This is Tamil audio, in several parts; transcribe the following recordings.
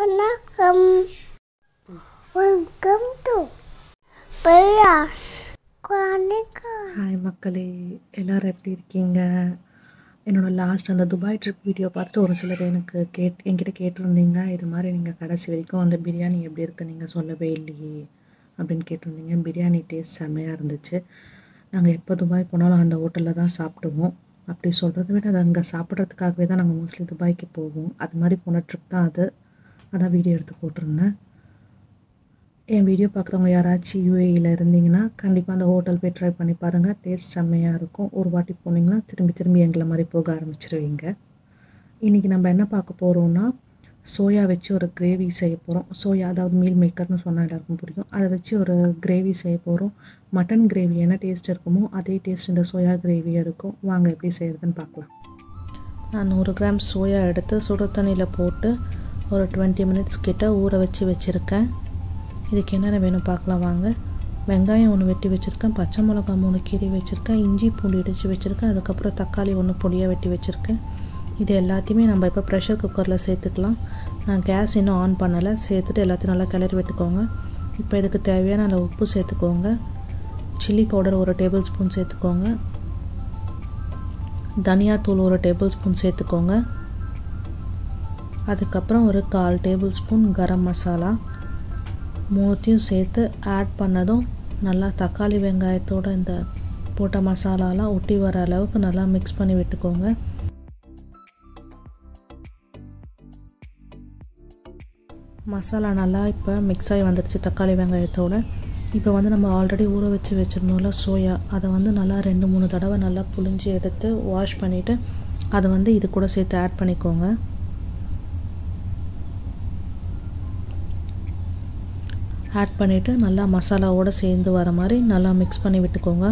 வணக்கம் வெல்கம் டு பிரியாஸ் குவானிக்கா ஹாய் மக்களே எல்லோரும் எப்படி இருக்கீங்க என்னோடய லாஸ்ட் அந்த துபாய் ட்ரிப் வீடியோ பார்த்துட்டு ஒரு சிலர் எனக்கு கேட் என்கிட்ட கேட்டிருந்தீங்க இது மாதிரி நீங்கள் கடைசி வரைக்கும் அந்த பிரியாணி எப்படி இருக்கு நீங்கள் சொல்லவே இல்லையே அப்படின்னு கேட்டிருந்தீங்க பிரியாணி டேஸ்ட் செம்மையாக இருந்துச்சு நாங்கள் எப்போ துபாய் போனாலும் அந்த ஹோட்டலில் தான் சாப்பிடுவோம் அப்படி சொல்கிறத விட அது அங்கே சாப்பிட்றதுக்காகவே தான் நாங்கள் மோஸ்ட்லி துபாய்க்கு போவோம் அது மாதிரி போன ட்ரிப் தான் அது அதான் வீடியோ எடுத்து போட்டிருந்தேன் என் வீடியோ பார்க்குறவங்க யாராச்சும் யூஏயில் இருந்தீங்கன்னா கண்டிப்பாக அந்த ஹோட்டல் போய் ட்ரை பண்ணி பாருங்கள் டேஸ்ட் செம்மையாக இருக்கும் ஒரு வாட்டி போனீங்கன்னா திரும்பி திரும்பி எங்களை மாதிரி போக ஆரம்பிச்சிருவீங்க இன்றைக்கி நம்ம என்ன பார்க்க போகிறோம்னா சோயா வச்சு ஒரு கிரேவி செய்ய போகிறோம் சோயா அதாவது மீல் மேக்கர்னு சொன்னால் எல்லாருக்கும் புரியும் அதை வச்சு ஒரு கிரேவி செய்ய போகிறோம் மட்டன் கிரேவி என்ன டேஸ்ட் இருக்குமோ அதே டேஸ்ட் இந்த சோயா கிரேவியாக இருக்கும் வாங்க எப்படி செய்கிறதுன்னு பார்க்கலாம் நான் நூறு கிராம் சோயா எடுத்து சுடு தண்ணியில் போட்டு ஒரு டுவெண்ட்டி மினிட்ஸ் கிட்ட ஊற வச்சு வச்சுருக்கேன் இதுக்கு என்னென்ன வேணும் பார்க்கலாம் வாங்க வெங்காயம் ஒன்று வெட்டி வச்சுருக்கேன் பச்சை மிளகா மூணு கீரி வச்சுருக்கேன் இஞ்சி பூண்டு இடித்து வச்சுருக்கேன் அதுக்கப்புறம் தக்காளி ஒன்று பொடியாக வெட்டி வச்சுருக்கேன் இது எல்லாத்தையுமே நம்ம இப்போ ப்ரெஷர் குக்கரில் சேர்த்துக்கலாம் நான் கேஸ் இன்னும் ஆன் பண்ணலை சேர்த்துட்டு எல்லாத்தையும் நல்லா கிளறி விட்டுக்கோங்க இப்போ இதுக்கு தேவையான நல்ல உப்பு சேர்த்துக்கோங்க சில்லி பவுடர் ஒரு டேபிள் ஸ்பூன் சேர்த்துக்கோங்க தனியாத்தூள் ஒரு டேபிள் ஸ்பூன் சேர்த்துக்கோங்க அதுக்கப்புறம் ஒரு கால் டேபிள் ஸ்பூன் கரம் மசாலா மூணுத்தையும் சேர்த்து ஆட் பண்ணதும் நல்லா தக்காளி வெங்காயத்தோட இந்த போட்ட மசாலாலாம் ஒட்டி வர அளவுக்கு நல்லா மிக்ஸ் பண்ணி விட்டுக்கோங்க மசாலா நல்லா இப்போ மிக்ஸ் ஆகி வந்துடுச்சு தக்காளி வெங்காயத்தோட இப்போ வந்து நம்ம ஆல்ரெடி ஊற வச்சு வச்சுருந்தோம்ல சோயா அதை வந்து நல்லா ரெண்டு மூணு தடவை நல்லா புழிஞ்சு எடுத்து வாஷ் பண்ணிவிட்டு அதை வந்து இது கூட சேர்த்து ஆட் பண்ணிக்கோங்க ஆட் பண்ணிவிட்டு நல்லா மசாலாவோடு சேர்ந்து வர மாதிரி நல்லா மிக்ஸ் பண்ணி விட்டுக்கோங்க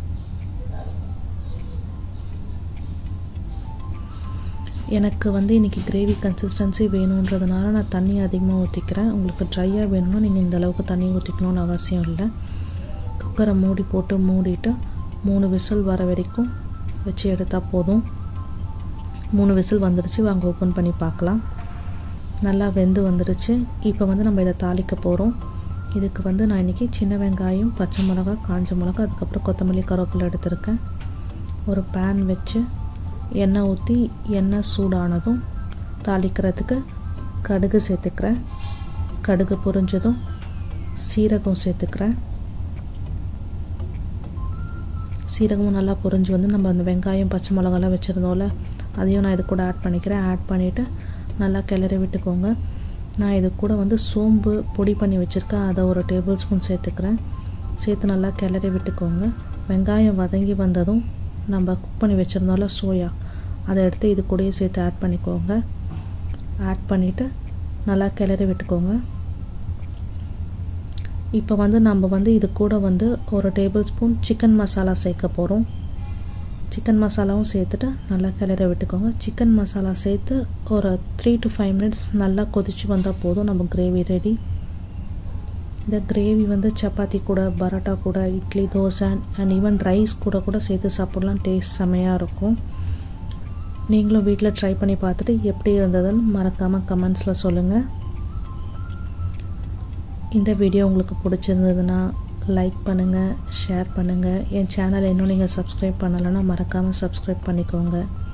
எனக்கு வந்து இன்றைக்கி கிரேவி கன்சிஸ்டன்சி வேணுன்றதுனால நான் தண்ணி அதிகமாக ஊற்றிக்கிறேன் உங்களுக்கு ட்ரையாக வேணும்னா நீங்கள் இந்த அளவுக்கு தண்ணி ஊற்றிக்கணும்னு அவசியம் இல்லை குக்கரை மூடி போட்டு மூடிட்டு மூணு விசில் வர வரைக்கும் வச்சு எடுத்தால் போதும் மூணு விசில் வந்துடுச்சு வாங்க ஓப்பன் பண்ணி பார்க்கலாம் நல்லா வெந்து வந்துடுச்சு இப்போ வந்து நம்ம இதை தாளிக்க போகிறோம் இதுக்கு வந்து நான் இன்றைக்கி சின்ன வெங்காயம் பச்சை மிளகா காஞ்ச மிளகா அதுக்கப்புறம் கொத்தமல்லி கருவேப்பிலை எடுத்திருக்கேன் ஒரு பேன் வச்சு எண்ணெய் ஊற்றி எண்ணெய் சூடானதும் தாளிக்கிறதுக்கு கடுகு சேர்த்துக்கிறேன் கடுகு பொரிஞ்சதும் சீரகம் சேர்த்துக்கிறேன் சீரகமும் நல்லா பொரிஞ்சு வந்து நம்ம அந்த வெங்காயம் பச்சை மிளகாலாம் வச்சுருந்தோம்ல அதையும் நான் இது கூட ஆட் பண்ணிக்கிறேன் ஆட் பண்ணிவிட்டு நல்லா கிளறி விட்டுக்கோங்க நான் இது கூட வந்து சோம்பு பொடி பண்ணி வச்சுருக்கேன் அதை ஒரு டேபிள் ஸ்பூன் சேர்த்துக்கிறேன் சேர்த்து நல்லா கிளறி விட்டுக்கோங்க வெங்காயம் வதங்கி வந்ததும் நம்ம குக் பண்ணி வச்சுருந்தோம்ல சோயா அதை எடுத்து இது கூடயே சேர்த்து ஆட் பண்ணிக்கோங்க ஆட் பண்ணிவிட்டு நல்லா கிளறி விட்டுக்கோங்க இப்போ வந்து நம்ம வந்து இது கூட வந்து ஒரு டேபிள் ஸ்பூன் சிக்கன் மசாலா சேர்க்க போகிறோம் சிக்கன் மசாலாவும் சேர்த்துட்டு நல்லா கிளற விட்டுக்கோங்க சிக்கன் மசாலா சேர்த்து ஒரு த்ரீ டு ஃபைவ் மினிட்ஸ் நல்லா கொதிச்சு வந்தால் போதும் நம்ம கிரேவி ரெடி இந்த கிரேவி வந்து சப்பாத்தி கூட பரோட்டா கூட idli dosa and even rice கூட கூட சேர்த்து சாப்பிட்லாம் டேஸ்ட் செமையாக இருக்கும் நீங்களும் வீட்டில் ட்ரை பண்ணி பார்த்துட்டு எப்படி இருந்ததுன்னு மறக்காமல் கமெண்ட்ஸில் சொல்லுங்கள் இந்த வீடியோ உங்களுக்கு பிடிச்சிருந்ததுன்னா லைக் பண்ணுங்கள் ஷேர் பண்ணுங்கள் என் சேனலை இன்னும் நீங்கள் சப்ஸ்கிரைப் பண்ணலைன்னா மறக்காமல் சப்ஸ்கிரைப் பண்ணிக்கோங்க